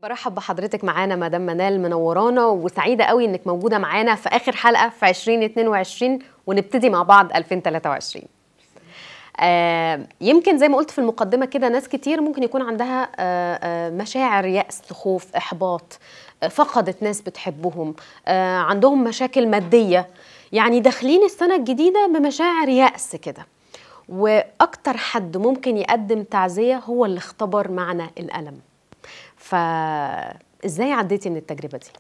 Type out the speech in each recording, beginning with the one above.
برحب بحضرتك معانا مدام منال منورانا وسعيده قوي انك موجوده معانا في اخر حلقه في 2022 ونبتدي مع بعض 2023 آه يمكن زي ما قلت في المقدمه كده ناس كتير ممكن يكون عندها آه آه مشاعر يأس خوف احباط آه فقدت ناس بتحبهم آه عندهم مشاكل ماديه يعني داخلين السنه الجديده بمشاعر يأس كده واكتر حد ممكن يقدم تعزيه هو اللي اختبر معنى الالم فازاي عديتي من التجربه دي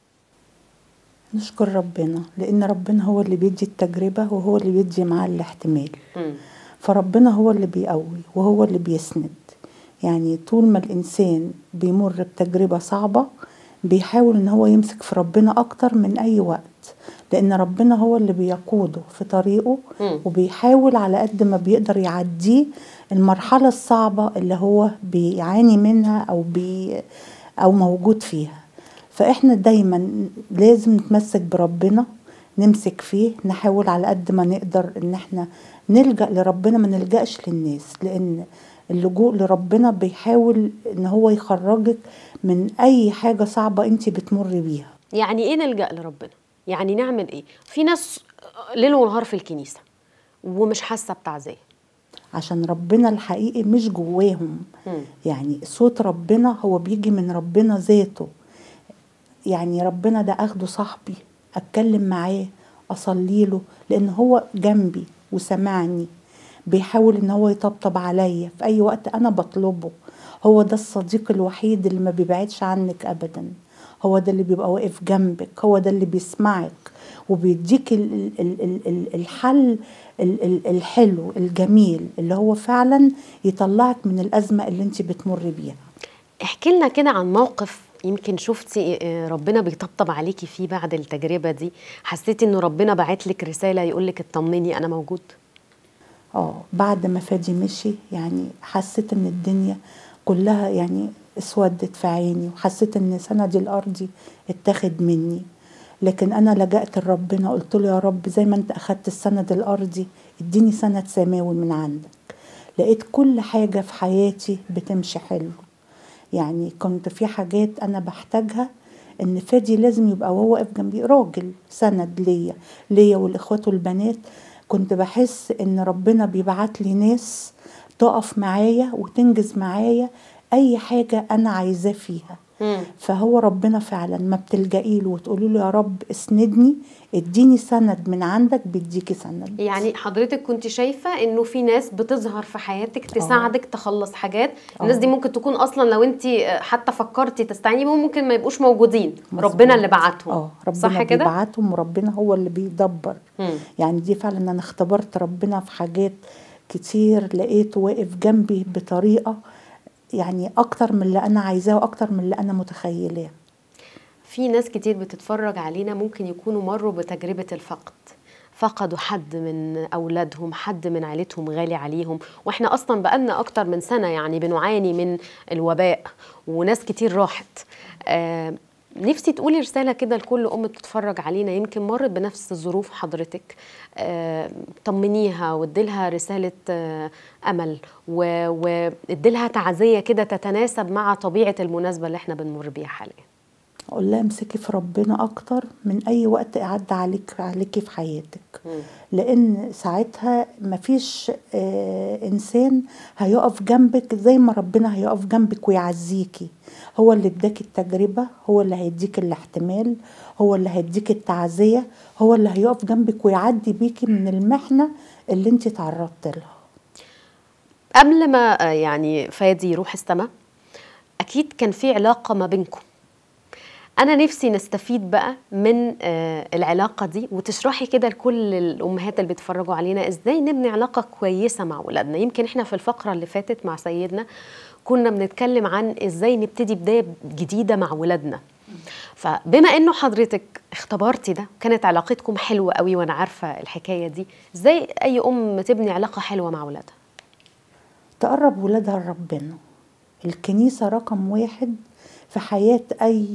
نشكر ربنا لان ربنا هو اللي بيدي التجربه وهو اللي بيدي معاه الاحتمال مم. فربنا هو اللي بيقوي وهو اللي بيسند يعني طول ما الانسان بيمر بتجربه صعبه بيحاول ان هو يمسك في ربنا اكتر من اي وقت لان ربنا هو اللي بيقوده في طريقه مم. وبيحاول على قد ما بيقدر يعديه المرحله الصعبه اللي هو بيعاني منها او بي او موجود فيها فاحنا دايما لازم نتمسك بربنا نمسك فيه نحاول على قد ما نقدر ان احنا نلجأ لربنا ما نلجأش للناس لان اللجوء لربنا بيحاول ان هو يخرجك من اي حاجة صعبة انت بتمر بيها يعني ايه نلجا لربنا يعني نعمل ايه في ناس ليل ونهار في الكنيسه ومش حاسه بتعزيه عشان ربنا الحقيقي مش جواهم مم. يعني صوت ربنا هو بيجي من ربنا ذاته يعني ربنا ده اخده صاحبي اتكلم معاه اصلي له لان هو جنبي وسمعني بيحاول ان هو يطبطب عليا في اي وقت انا بطلبه هو ده الصديق الوحيد اللي ما بيبعدش عنك ابدا هو ده اللي بيبقى واقف جنبك هو ده اللي بيسمعك وبيديك ال- ال- ال- ال- الحل ال- ال- الحلو الجميل اللي هو فعلا يطلعك من الازمه اللي انت بتمر بيها احكي لنا كده عن موقف يمكن شفتي آه، ربنا بيطبطب عليكي فيه بعد التجربه دي حسيتي انه ربنا بعت لك رساله يقول لك اطمني انا موجود اه بعد ما فادي مشي يعني حسيت ان الدنيا كلها يعني اسودت في عيني وحسيت ان سندي الارضي اتاخد مني لكن انا لجأت لربنا قلت له يا رب زي ما انت اخدت السند الارضي اديني سند سماوي من عندك لقيت كل حاجة في حياتي بتمشي حلو يعني كنت في حاجات انا بحتاجها ان فادي لازم يبقى وهو واقف جنبي راجل سند ليا ليا والاخوات والبنات كنت بحس ان ربنا بيبعت لي ناس تقف معايا وتنجز معايا اي حاجه انا عايزاه فيها مم. فهو ربنا فعلا ما بتلجئي له وتقولي له يا رب اسندني اديني سند من عندك بيديكي سند يعني حضرتك كنت شايفه انه في ناس بتظهر في حياتك تساعدك تخلص حاجات الناس دي ممكن تكون اصلا لو انت حتى فكرتي تستعيني بيهم ممكن ما يبقوش موجودين مظبوط. ربنا اللي بعتهم اه ربنا صح كده بيبعتهم وربنا هو اللي بيدبر مم. يعني دي فعلا انا اختبرت ربنا في حاجات كتير لقيته واقف جنبي بطريقه يعني اكتر من اللي انا عايزاه واكتر من اللي انا متخيلاه في ناس كتير بتتفرج علينا ممكن يكونوا مروا بتجربة الفقد فقدوا حد من أولادهم حد من عيلتهم غالي عليهم وإحنا أصلا بقالنا أكتر من سنة يعني بنعاني من الوباء وناس كتير راحت آه نفسي تقولي رسالة كده لكل أم بتتفرج علينا يمكن مرت بنفس ظروف حضرتك آه طمنيها واديلها رسالة آه أمل و- واديلها تعزية كده تتناسب مع طبيعة المناسبة اللي احنا بنمر بيها حاليا اقول لها امسكي في ربنا اكتر من اي وقت عدى عليك عليكي في حياتك لان ساعتها مفيش آه انسان هيقف جنبك زي ما ربنا هيقف جنبك ويعزيكي هو اللي اداك التجربه هو اللي هيديك الاحتمال هو اللي هيديك التعزيه هو اللي هيقف جنبك ويعدي بيكي من المحنه اللي انت تعرضت لها قبل ما آه، يعني فادي يروح السما اكيد كان في علاقه ما بينكم انا نفسي نستفيد بقى من آه، العلاقه دي وتشرحي كده لكل الامهات اللي بيتفرجوا علينا ازاي نبني علاقه كويسه مع ولادنا يمكن احنا في الفقره اللي فاتت مع سيدنا كنا بنتكلم عن ازاي نبتدي بدايه جديده مع ولادنا فبما انه حضرتك اختبرتي ده كانت علاقتكم حلوه قوي وانا عارفه الحكايه دي ازاي اي ام تبني علاقه حلوه مع ولادها تقرب ولادها لربنا الكنيسة رقم واحد في حياة أي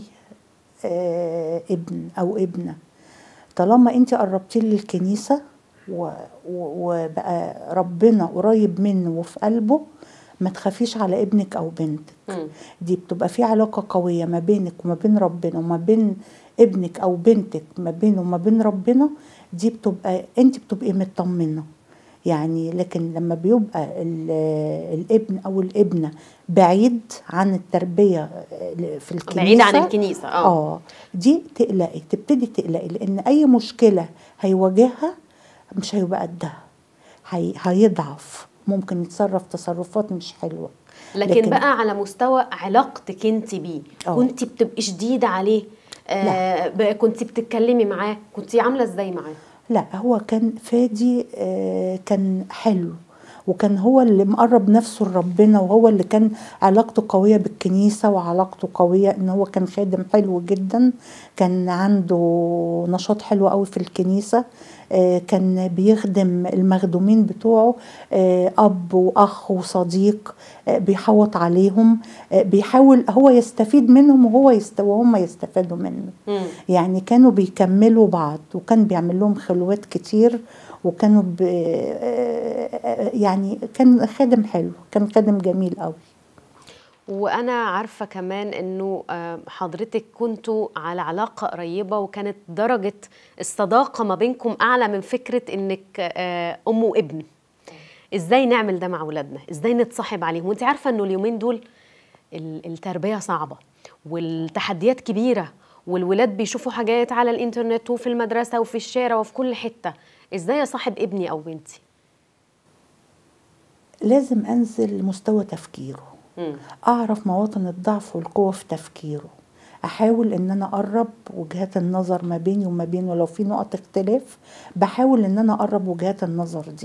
آه، ابن أو ابنة طالما أنت قربتي للكنيسة و- و- وبقى ربنا قريب منه وفي قلبه ما تخافيش على ابنك او بنتك مم. دي بتبقى في علاقة قوية ما بينك وما بين ربنا وما بين ابنك او بنتك ما بينه وما بين ربنا دي بتبقى انت بتبقي مطمنة يعني لكن لما بيبقى ال- الابن او الابنة بعيد عن التربية في الكنيسة بعيد عن الكنيسه اه اه دي تقلقي تبتدي تقلقي لان اي مشكله هيواجهها مش هيبقى قدها هي هيضعف ممكن يتصرف تصرفات مش حلوه لكن, لكن- بقى على مستوى علاقتك انت بيه آه. كنت بتبقي شديده عليه آه ب- كنت بتتكلمي معاه كنت عامله ازاي معاه لا هو كان فادي آه، كان حلو وكان هو اللي مقرب نفسه لربنا وهو اللي كان علاقته قوية بالكنيسة وعلاقته قوية ان هو كان خادم حلو جدا كان عنده نشاط حلو قوي في الكنيسة آه، كان بيخدم المخدومين بتوعه آه، اب واخ وصديق آه، بيحوط عليهم آه، بيحاول هو يستفيد منهم وهو يست... وهم يستفادوا منه مم. يعني كانوا بيكملوا بعض وكان بيعمل لهم خلوات كتير وكانوا ب... يعني كان خادم حلو كان خادم جميل قوي وانا عارفه كمان انه آه، حضرتك كنتوا على علاقه قريبه وكانت درجه الصداقه ما بينكم اعلى من فكره انك آه، ام وابن ازاي نعمل ده مع اولادنا ازاي نتصاحب عليهم وانت عارفه انه اليومين دول ال- التربيه صعبه والتحديات كبيره والولاد بيشوفوا حاجات على الانترنت وفي المدرسه وفي الشارع وفي كل حته ازاي اصاحب ابني او بنتي لازم انزل لمستوى تفكيره مم. اعرف مواطن الضعف والقوه في تفكيره احاول ان انا اقرب وجهات النظر ما بيني وما بينه لو في نقط اختلاف بحاول ان انا اقرب وجهات النظر دي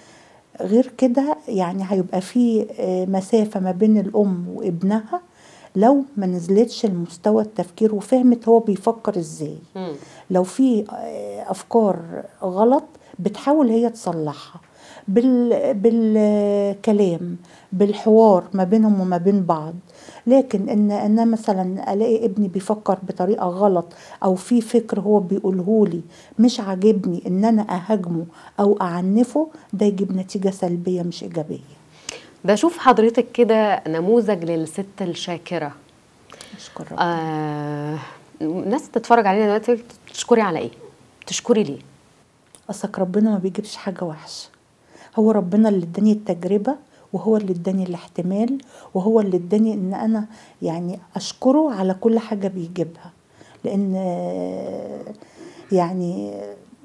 غير كده يعني هيبقى في آه، مسافه ما بين الام وابنها لو ما نزلتش لمستوى التفكير وفهمت هو بيفكر ازاي مم. لو في آه، افكار غلط بتحاول هي تصلحها بال بالكلام بالحوار ما بينهم وما بين بعض لكن ان انا مثلا الاقي ابني بيفكر بطريقه غلط او في فكر هو بيقوله لي مش عاجبني ان انا اهاجمه او اعنفه ده يجيب نتيجه سلبيه مش ايجابيه بشوف حضرتك كده نموذج للست الشاكره اشكر ربنا آه ناس تتفرج علينا دلوقتي تشكري على ايه تشكري ليه اصلك ربنا ما بيجيبش حاجه وحشه هو ربنا اللي اداني التجربه وهو اللي اداني الاحتمال وهو اللي اداني ان انا يعني اشكره على كل حاجه بيجيبها لان آه، يعني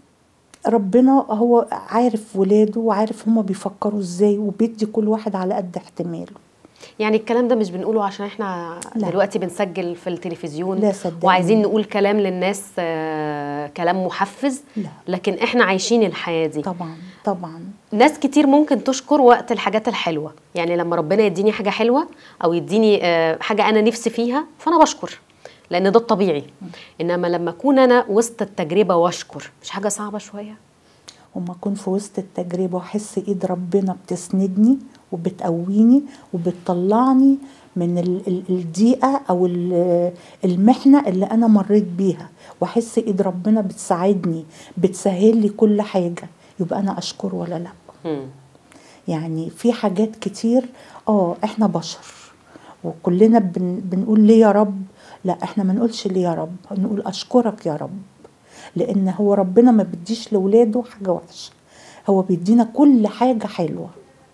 ربنا هو عارف ولاده وعارف هما بيفكروا ازاي وبيدي كل واحد على قد احتماله يعني الكلام ده مش بنقوله عشان احنا لا. دلوقتي بنسجل في التلفزيون لا صدقني. وعايزين نقول كلام للناس آه كلام محفز لا. لكن احنا عايشين الحياه دي طبعا طبعا ناس كتير ممكن تشكر وقت الحاجات الحلوه يعني لما ربنا يديني حاجه حلوه او يديني آه حاجه انا نفسي فيها فانا بشكر لان ده الطبيعي انما لما اكون انا وسط التجربه واشكر مش حاجه صعبه شويه وما اكون في وسط التجربه واحس ايد ربنا بتسندني وبتقويني وبتطلعني من ال- ال- الضيقه او ال- المحنه اللي انا مريت بيها واحس ايد ربنا بتساعدني بتسهل لي كل حاجه يبقى انا اشكر ولا لا مم. يعني في حاجات كتير اه احنا بشر وكلنا بن بنقول ليه يا رب لا احنا ما نقولش ليه يا رب نقول اشكرك يا رب لان هو ربنا ما بيديش لاولاده حاجه وحشه هو بيدينا كل حاجه حلوه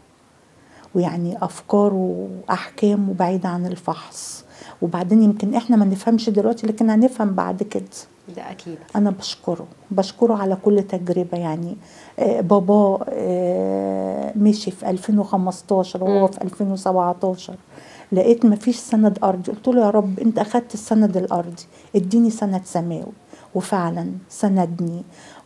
ويعني افكاره واحكامه بعيده عن الفحص وبعدين يمكن احنا ما نفهمش دلوقتي لكن هنفهم بعد كده ده اكيد انا بشكره بشكره على كل تجربه يعني آه، بابا آه، مشي في 2015 وهو في 2017 لقيت مفيش سند ارضي قلت له يا رب انت اخدت السند الارضي اديني سند سماوي وفعلا سندني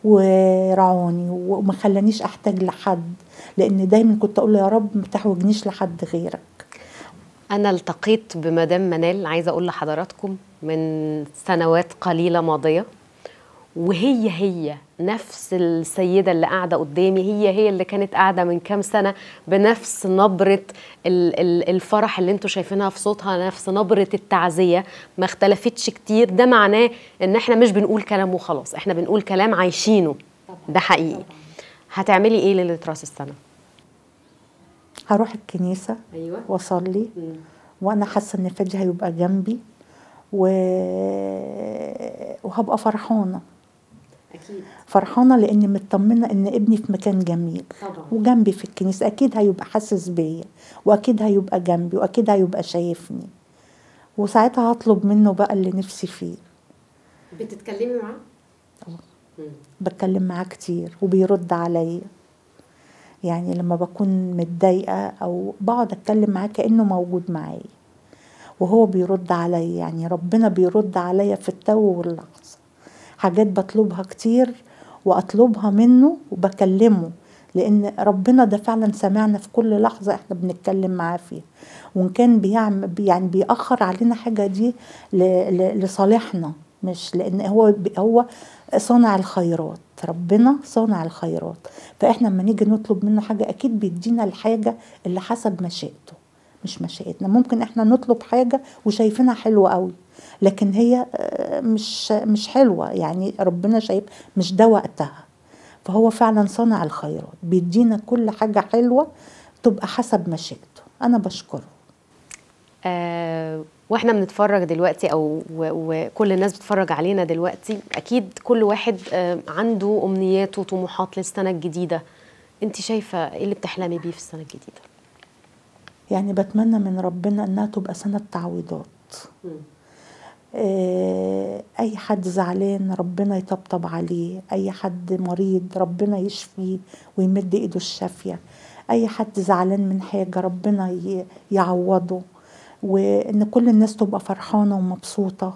ورعوني وما خلانيش احتاج لحد لان دايما كنت اقول له يا رب ما تحوجنيش لحد غيرك أنا التقيت بمدام منال عايزة أقول لحضراتكم من سنوات قليلة ماضية وهي هي نفس السيدة اللي قاعدة قدامي هي هي اللي كانت قاعدة من كام سنة بنفس نبرة ال- ال- الفرح اللي انتوا شايفينها في صوتها نفس نبرة التعزية ما اختلفتش كتير ده معناه ان احنا مش بنقول كلام وخلاص احنا بنقول كلام عايشينه ده حقيقي هتعملي ايه ليلة راس السنة؟ هروح الكنيسه ايوه واصلي مم. وانا حاسه ان فادي هيبقى جنبي و... وهبقى فرحانه اكيد فرحانه لاني مطمنه ان ابني في مكان جميل طبعا وجنبي في الكنيسه اكيد هيبقى حاسس بيا واكيد هيبقى جنبي واكيد هيبقى شايفني وساعتها هطلب منه بقى اللي نفسي فيه بتتكلمي معاه؟ طبعا. مم. بتكلم معاه كتير وبيرد عليا يعني لما بكون متضايقه او بقعد اتكلم معاه كانه موجود معايا وهو بيرد عليا يعني ربنا بيرد عليا في التو واللحظه حاجات بطلبها كتير واطلبها منه وبكلمه لان ربنا ده فعلا سمعنا في كل لحظه احنا بنتكلم معاه فيها وان كان بيعمل يعني بيأخر علينا حاجه دي ل- ل- لصالحنا مش لان هو هو صانع الخيرات ربنا صانع الخيرات فاحنا لما نيجي نطلب منه حاجه اكيد بيدينا الحاجه اللي حسب مشيئته مش مشيئتنا ممكن احنا نطلب حاجه وشايفينها حلوه قوي لكن هي آه، مش مش حلوه يعني ربنا شايف مش ده وقتها فهو فعلا صانع الخيرات بيدينا كل حاجه حلوه تبقى حسب مشيئته انا بشكره آه واحنا بنتفرج دلوقتي او و- وكل الناس بتتفرج علينا دلوقتي اكيد كل واحد آه عنده امنيات وطموحات للسنه الجديده انت شايفه ايه اللي بتحلمي بيه في السنه الجديده يعني بتمنى من ربنا انها تبقى سنه تعويضات آه، اي حد زعلان ربنا يطبطب عليه اي حد مريض ربنا يشفيه ويمد ايده الشافيه اي حد زعلان من حاجه ربنا ي- يعوضه وان كل الناس تبقى فرحانه ومبسوطه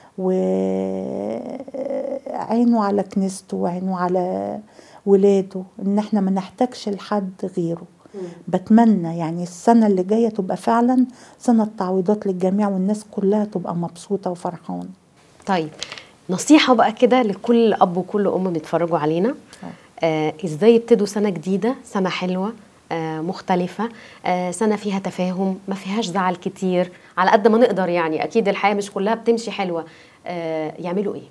وعينه على كنيسته وعينه على ولاده ان احنا ما نحتاجش لحد غيره بتمنى يعني السنة اللي جاية تبقى فعلا سنة تعويضات للجميع والناس كلها تبقى مبسوطة وفرحانة طيب نصيحه بقى كده لكل اب وكل ام بيتفرجوا علينا آه ازاي يبتدوا سنه جديده سنه حلوه آه مختلفة آه سنة فيها تفاهم ما فيهاش زعل كتير على قد ما نقدر يعني أكيد الحياة مش كلها بتمشي حلوة آه يعملوا إيه؟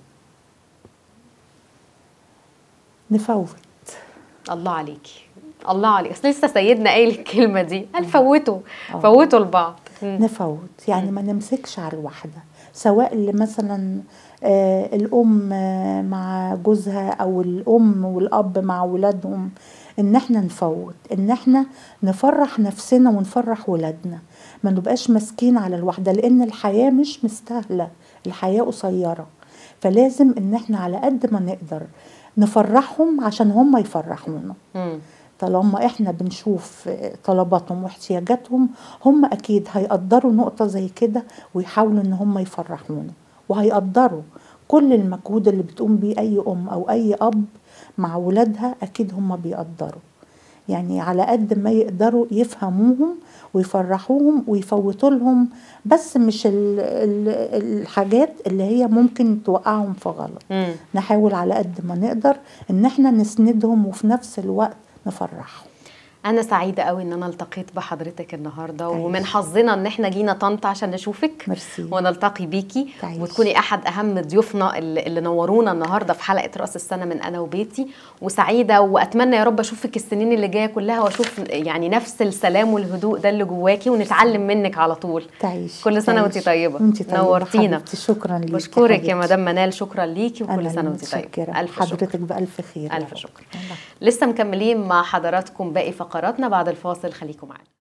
نفوت الله عليكي الله عليك اصل لسه سيدنا قايل الكلمه دي قال فوتوا آه. فوتوا لبعض مم. نفوت يعني ما نمسكش على الواحدة سواء اللي مثلا آه الأم آه، مع جوزها أو الأم والأب مع ولادهم إن احنا نفوت إن احنا نفرح نفسنا ونفرح ولادنا ما نبقاش ماسكين على الواحدة لأن الحياة مش مستاهلة الحياة قصيرة فلازم إن احنا على قد ما نقدر نفرحهم عشان هم يفرحونا مم. طالما احنا بنشوف طلباتهم واحتياجاتهم هم اكيد هيقدروا نقطة زي كده ويحاولوا ان هم يفرحونا وهيقدروا كل المجهود اللي بتقوم بيه اي ام او اي اب مع ولادها اكيد هم بيقدروا يعني على قد ما يقدروا يفهموهم ويفرحوهم ويفوتوا لهم بس مش ال ال الحاجات اللي هي ممكن توقعهم في غلط مم. نحاول على قد ما نقدر ان احنا نسندهم وفي نفس الوقت نفرحهم انا سعيده قوي ان انا التقيت بحضرتك النهارده تعيش. ومن حظنا ان احنا جينا طنطا عشان نشوفك ميرسي. ونلتقي بيكي تعيش. وتكوني احد اهم ضيوفنا اللي, اللي نورونا النهارده في حلقه راس السنه من انا وبيتي وسعيده واتمنى يا رب اشوفك السنين اللي جايه كلها واشوف يعني نفس السلام والهدوء ده اللي جواكي ونتعلم منك على طول تعيش كل سنه تعيش. وانت طيبه وانت طيبه نورتينا حبيبتي شكرا ليكي بشكرك يا حبيبتي. مدام منال شكرا ليكي أنا وكل سنه اللي وانت طيبه متشكرة. الف شكر حضرتك بألف خير يا ألف رب. شكر. الله. لسه مكملين مع حضراتكم باقي فقراتنا بعد الفاصل خليكم معانا